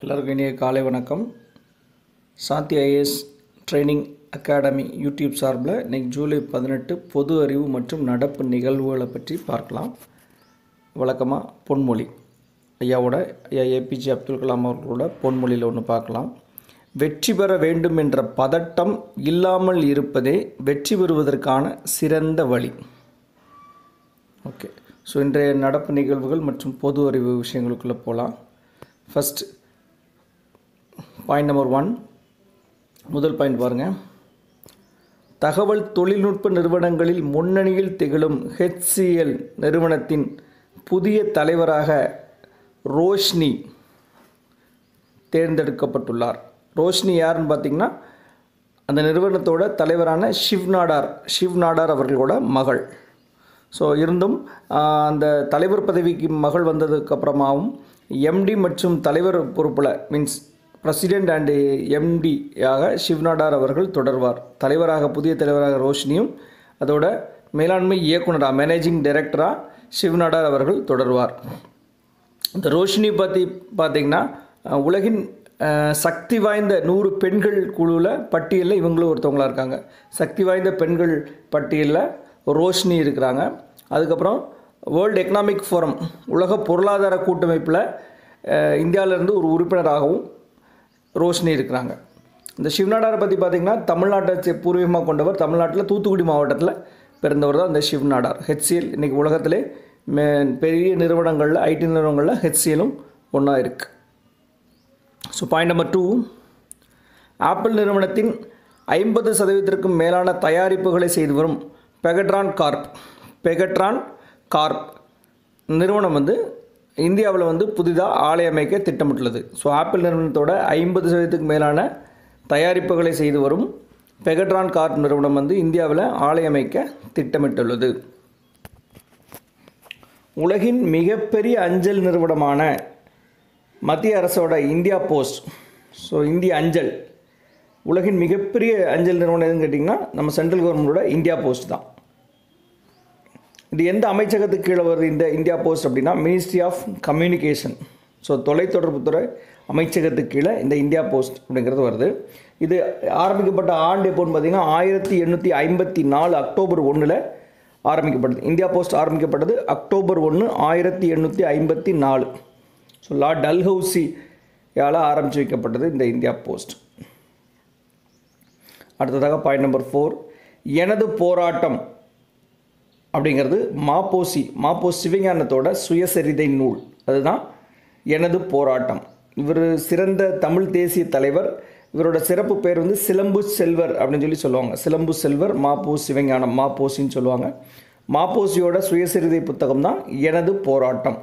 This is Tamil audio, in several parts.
எல்லாருக்கும் இனிய காலை வணக்கம் Shanthi IAS training academy YouTube சார்பில் இன்னைக்கு ஜூலை பதினெட்டு பொது அறிவு மற்றும் நடப்பு நிகழ்வுகளை பற்றி பார்க்கலாம் வழக்கமாக பொன்மொழி ஐயாவோட ஐயா ஏபிஜே அப்துல் கலாம் அவர்களோட பொன்மொழியில் ஒன்று பார்க்கலாம் வெற்றி பெற வேண்டும் என்ற பதட்டம் இல்லாமல் இருப்பதே வெற்றி பெறுவதற்கான சிறந்த வழி ஓகே ஸோ இன்றைய நடப்பு நிகழ்வுகள் மற்றும் பொது அறிவு விஷயங்களுக்குள்ளே போகலாம் ஃபஸ்ட் பாயிண்ட் நம்பர் ஒன் முதல் பாயிண்ட் பாருங்கள் தகவல் தொழில்நுட்ப நிறுவனங்களில் முன்னணியில் திகழும் ஹெச்சிஎல் நிறுவனத்தின் புதிய தலைவராக ரோஷ்னி தேர்ந்தெடுக்கப்பட்டுள்ளார் ரோஷ்னி யாருன்னு பார்த்தீங்கன்னா அந்த நிறுவனத்தோட தலைவரான ஷிவ் நாடார் ஷிவ் நாடார் அவர்களோட மகள் ஸோ இருந்தும் ஆஹ், அந்த தலைவர் பதவிக்கு மகள் வந்ததுக்கு அப்புறமாவும் எம்டி மற்றும் தலைவர் பொறுப்பில் மீன்ஸ் பிரசிடெண்ட் அண்டு எம்டியாக ஷிவ்நாடார் அவர்கள் தொடர்வார் தலைவராக புதிய தலைவராக ரோஷினியும் அதோட மேலாண்மை இயக்குனராக மேனேஜிங் டைரக்டராக ஷிவ்நாடார் அவர்கள் தொடர்வார் இந்த ரோஷினி பற்றி பார்த்தீங்கன்னா அஹ், உலகின் அஹ், சக்தி வாய்ந்த நூறு பெண்கள் குழுவில் பட்டியலில் இவங்களும் ஒருத்தவங்களா இருக்காங்க சக்தி வாய்ந்த பெண்கள் பட்டியலில் ரோஷினி இருக்கிறாங்க அதுக்கப்புறம் வேர்ல்டு எக்கனாமிக் ஃபோரம் உலக பொருளாதார கூட்டமைப்பில் அஹ், இந்தியாவிலேருந்து ஒரு உறுப்பினராகவும் ரோஷினி இருக்கிறாங்க இந்த சிவநாடாரை பற்றி பார்த்தீங்கன்னா தமிழ்நாட்டை சே- பூர்வீகமாக கொண்டவர் தமிழ்நாட்டில் தூத்துக்குடி மாவட்டத்தில் பிறந்தவர் தான் இந்த சிவநாடார் ஹெச்சிஎல் இன்றைக்கி உலகத்திலே மே பெரிய நிறுவனங்களில் ஐடி நிறுவனங்களில் ஹெச்சிஎலும் ஒன்றா இருக்குது so point number two Apple நிறுவனத்தின் ஐம்பது சதவீதத்திற்கும் மேலான தயாரிப்புகளை செய்து வரும் பெகட்ரான் கார்ப் பெகட்ரான் கார்ப் நிறுவனம் வந்து இந்தியாவில் வந்து புதிதாக ஆலை அமைக்க திட்டமிட்டுள்ளது ஸோ ஆப்பிள் நிறுவனத்தோட ஐம்பது சதவீதத்துக்கு மேலான தயாரிப்புகளை செய்து வரும் பெகட்ரான் கார்ப் நிறுவனம் வந்து இந்தியாவில் ஆலை அமைக்க திட்டமிட்டுள்ளது உலகின் மிகப்பெரிய அஞ்சல் நிறுவனமான மத்திய அரசோட இந்தியா போஸ்ட் ஸோ இந்திய அஞ்சல் உலகின் மிகப்பெரிய அஞ்சல் நிறுவனம் எதுன்னு கேட்டிங்கன்னா நம்ம சென்ட்ரல் கவர்மெண்டோட இந்தியா போஸ்ட் தான் இது எந்த அமைச்சகத்துக்கு கீழே வருது இந்த இந்தியா போஸ்ட் அப்படின்னா மினிஸ்ட்ரி ஆஃப் கம்யூனிகேஷன் ஸோ தொலைத்தொடர்புத்துறை அமைச்சகத்துக்கு கீழே இந்த இந்தியா போஸ்ட் அப்படிங்கிறது வருது இது ஆரம்பிக்கப்பட்ட ஆண்டு எப்போன்னு பார்த்தீங்கன்னா ஆயிரத்தி எண்ணூற்றி ஐம்பத்தி நாலு அக்டோபர் ஒன்றில் ஆரம்பிக்கப்பட்டது இந்தியா போஸ்ட் ஆரம்பிக்கப்பட்டது அக்டோபர் ஒன்று ஆயிரத்தி எண்ணூற்றி ஐம்பத்தி நாலு ஸோ லா டல்ஹவுசியால் ஆரம்பித்து வைக்கப்பட்டது இந்த இந்தியா போஸ்ட் அடுத்ததாக பாயிண்ட் நம்பர் ஃபோர் எனது போராட்டம் அப்படிங்கிறது மாப்போசி மாப்போ சிவஞானத்தோட சுயசரிதை நூல் அதுதான் எனது போராட்டம் இவர் சிறந்த தமிழ் தேசிய தலைவர் இவரோட சிறப்பு பேர் வந்து சிலம்பு செல்வர் அப்படின்னு சொல்லி சொல்லுவாங்க சிலம்பு செல்வர் மாப்போ சிவஞானம் மாப்போசின்னு சொல்லுவாங்க மாப்போசியோட சுயசரிதை புத்தகம் தான் எனது போராட்டம்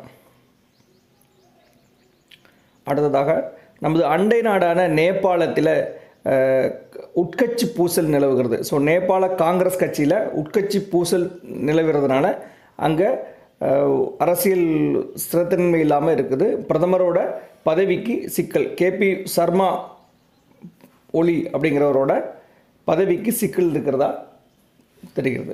அடுத்ததாக நமது அண்டை நாடான நேபாளத்தில் அஹ், உட்கட்சி பூசல் நிலவுகிறது ஸோ நேபாள காங்கிரஸ் கட்சியில் உட்கட்சி பூசல் நிலவுறதுனால அங்கே அரசியல் ஸ்திரத்தன்மை இல்லாமல் இருக்குது பிரதமரோட பதவிக்கு சிக்கல் கேபி சர்மா ஒலி அப்படிங்கிறவரோட பதவிக்கு சிக்கல் இருக்கிறதா தெரிகிறது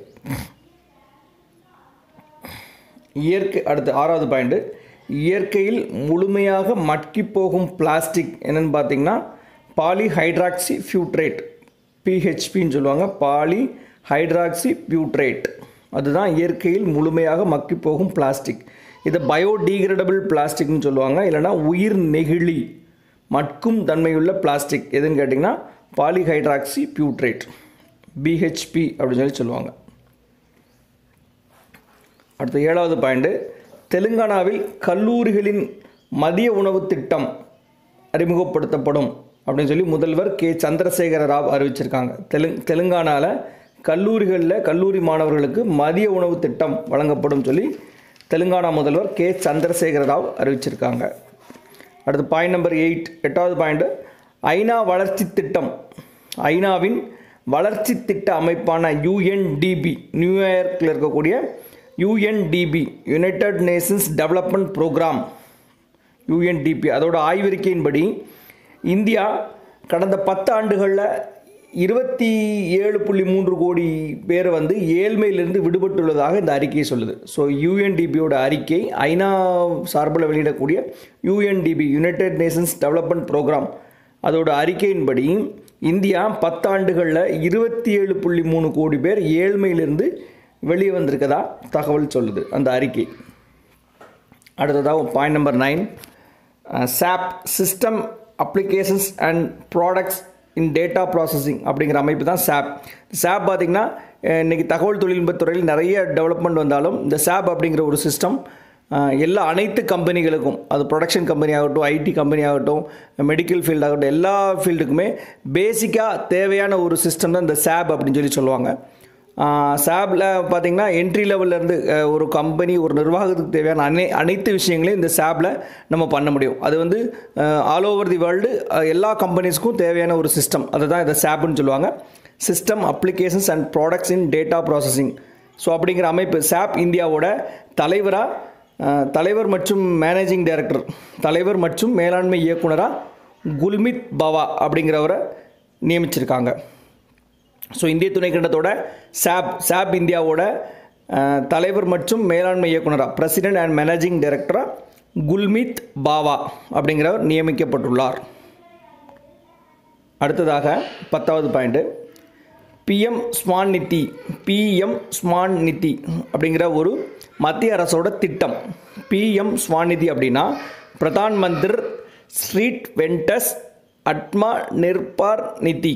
இயற்கை அடுத்து ஆறாவது பாயிண்ட் இயற்கையில் முழுமையாக மக்கி போகும் பிளாஸ்டிக் என்னன்னு பார்த்தீங்கன்னா பாலி ஹைட்ராக்சி ஃபியூட்ரேட் பிஹெச்பின்னு சொல்லுவாங்க பாலி ஹைட்ராக்சி பியூட்ரேட் அதுதான் இயற்கையில் முழுமையாக மக்கி போகும் பிளாஸ்டிக் இதை பயோடீகிரேடபிள் பிளாஸ்டிக்னு சொல்லுவாங்க இல்லைன்னா உயிர் நெகிழி மட்கும் தன்மையுள்ள பிளாஸ்டிக் எதுன்னு கேட்டிங்கன்னா பாலிஹைட்ராக்சி பியூட்ரேட் பிஹெச்பி அப்படின்னு சொல்லி சொல்லுவாங்க அடுத்த ஏழாவது பாயிண்ட் தெலுங்கானாவில் கல்லூரிகளின் மதிய உணவு திட்டம் அறிமுகப்படுத்தப்படும் அப்படின்னு சொல்லி முதல்வர் கே சந்திரசேகர ராவ் அறிவிச்சிருக்காங்க தெலுங் தெலுங்கானாவில் கல்லூரிகளில் கல்லூரி மாணவர்களுக்கு மதிய உணவு திட்டம் வழங்கப்படும் சொல்லி தெலுங்கானா முதல்வர் கே சந்திரசேகர ராவ் அறிவிச்சிருக்காங்க அடுத்து பாயிண்ட் நம்பர் எயிட் எட்டாவது பாயிண்ட் ஐநா வளர்ச்சி திட்டம் ஐநாவின் வளர்ச்சி திட்ட அமைப்பான யுஎன்டிபி நியூயார்க்கில் இருக்கக்கூடிய UNDP United Nations Development Programme UNDP அதோட ஆய்வறிக்கையின்படி இந்தியா கடந்த பத்து ஆண்டுகளில் இருபத்தி ஏழு புள்ளி மூன்று கோடி பேர் வந்து ஏழ்மையிலிருந்து விடுபட்டுள்ளதாக இந்த அறிக்கை சொல்லுது ஸோ யூஎன்டிபியோட அறிக்கை ஐநா சார்பில் வெளியிடக்கூடிய UNDP United Nations Development Programme அதோட அறிக்கையின்படி இந்தியா பத்தாண்டுகளில் இருபத்தி ஏழு புள்ளி மூணு கோடி பேர் ஏழ்மையிலிருந்து வெளியே வந்திருக்கதா தகவல் சொல்லுது அந்த அறிக்கை அடுத்ததாக point number nine SAP system applications and products in data processing அப்படிங்கிற அமைப்பு தான் சாப் சாப் பார்த்திங்கன்னா இன்றைக்கி தகவல் தொழில்நுட்பத்துறையில் நிறைய டெவலப்மெண்ட் வந்தாலும் இந்த சாப் அப்படிங்கிற ஒரு சிஸ்டம் எல்லா அனைத்து கம்பெனிகளுக்கும் அது ப்ரொடக்ஷன் கம்பெனி ஆகட்டும் ஐடி கம்பெனி ஆகட்டும் மெடிக்கல் ஃபீல்ட் ஆகட்டும் எல்லா ஃபீல்டுக்குமே பேசிக்காக தேவையான ஒரு சிஸ்டம் தான் இந்த சாப் அப்படின்னு சொல்லி சொல்லுவாங்க சாப்பில் பார்த்தீங்கன்னா என்ட்ரி லெவல்லேருந்து ஒரு கம்பெனி ஒரு நிர்வாகத்துக்கு தேவையான அனை அனைத்து விஷயங்களையும் இந்த சாப்பில் நம்ம பண்ண முடியும் அது வந்து ஆல் ஓவர் தி வேர்ல்டு எல்லா கம்பெனிஸ்க்கும் தேவையான ஒரு சிஸ்டம் அதை தான் இதை சாப்னு சொல்லுவாங்க system applications and products in data processing so அப்படிங்கிற அமைப்பு சாப் இந்தியாவோட தலைவராக தலைவர் மற்றும் மேனேஜிங் டைரக்டர் தலைவர் மற்றும் மேலாண்மை இயக்குனராக குல்மித் பவா அப்படிங்கிறவரை நியமிச்சிருக்காங்க ஸோ இந்திய துணைக்கண்டத்தோட சாப் சாப் இந்தியாவோட தலைவர் மற்றும் மேலாண்மை இயக்குனராக பிரசிடென்ட் அண்ட் மேனேஜிங் டைரக்டராக குல்மித் பாவா அப்படிங்கிறவர் நியமிக்கப்பட்டுள்ளார் அடுத்ததாக பத்தாவது பாயிண்ட்டு பிஎம் ஸ்மான் நிதி பிஎம் ஸ்மான் நிதி அப்படிங்கிற ஒரு மத்திய அரசோட திட்டம் பிஎம் ஸ்மான் நிதி அப்படின்னா Pradhan Mantri street vendors Atmanirbhar Nidhi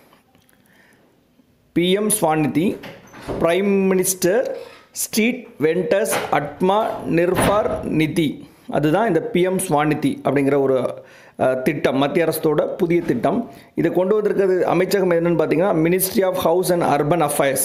PM Svanidhi prime minister street vendors Atmanirbhar Nidhi அதுதான் இந்த பிஎம் ஸ்வாநிதி அப்படிங்கிற ஒரு திட்டம் மத்திய அரசோட புதிய திட்டம் இதை கொண்டு வந்திருக்கிறது அமைச்சகம் என்னென்னு பார்த்தீங்கன்னா ministry of house and urban affairs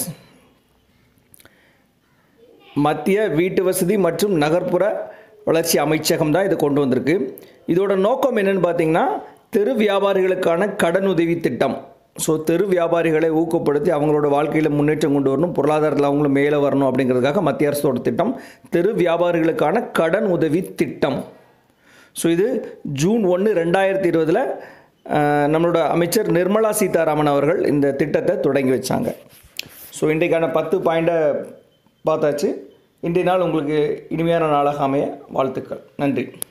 மத்திய வீட்டு வசதி மற்றும் நகர்ப்புற வளர்ச்சி அமைச்சகம் தான் இதை கொண்டு வந்திருக்கு இதோட நோக்கம் என்னென்னு பார்த்தீங்கன்னா தெரு வியாபாரிகளுக்கான கடன் உதவி திட்டம் ஸோ தெரு வியாபாரிகளை ஊக்கப்படுத்தி அவங்களோட வாழ்க்கையில் முன்னேற்றம் கொண்டு வரணும் பொருளாதாரத்தில் அவங்களும் மேலே வரணும் அப்படிங்கிறதுக்காக மத்திய அரசோட திட்டம் தெரு வியாபாரிகளுக்கான கடன் உதவி திட்டம் ஸோ இது ஜூன் ஒன்று ரெண்டாயிரத்தி இருபதில் நம்மளோட அமைச்சர் நிர்மலா சீதாராமன் அவர்கள் இந்த திட்டத்தை தொடங்கி வச்சாங்க ஸோ இன்றைக்கான பத்து பாயிண்ட்டை பார்த்தாச்சு இன்றைய நாள் உங்களுக்கு இனிமையான நாளாக அமைய வாழ்த்துக்கள் நன்றி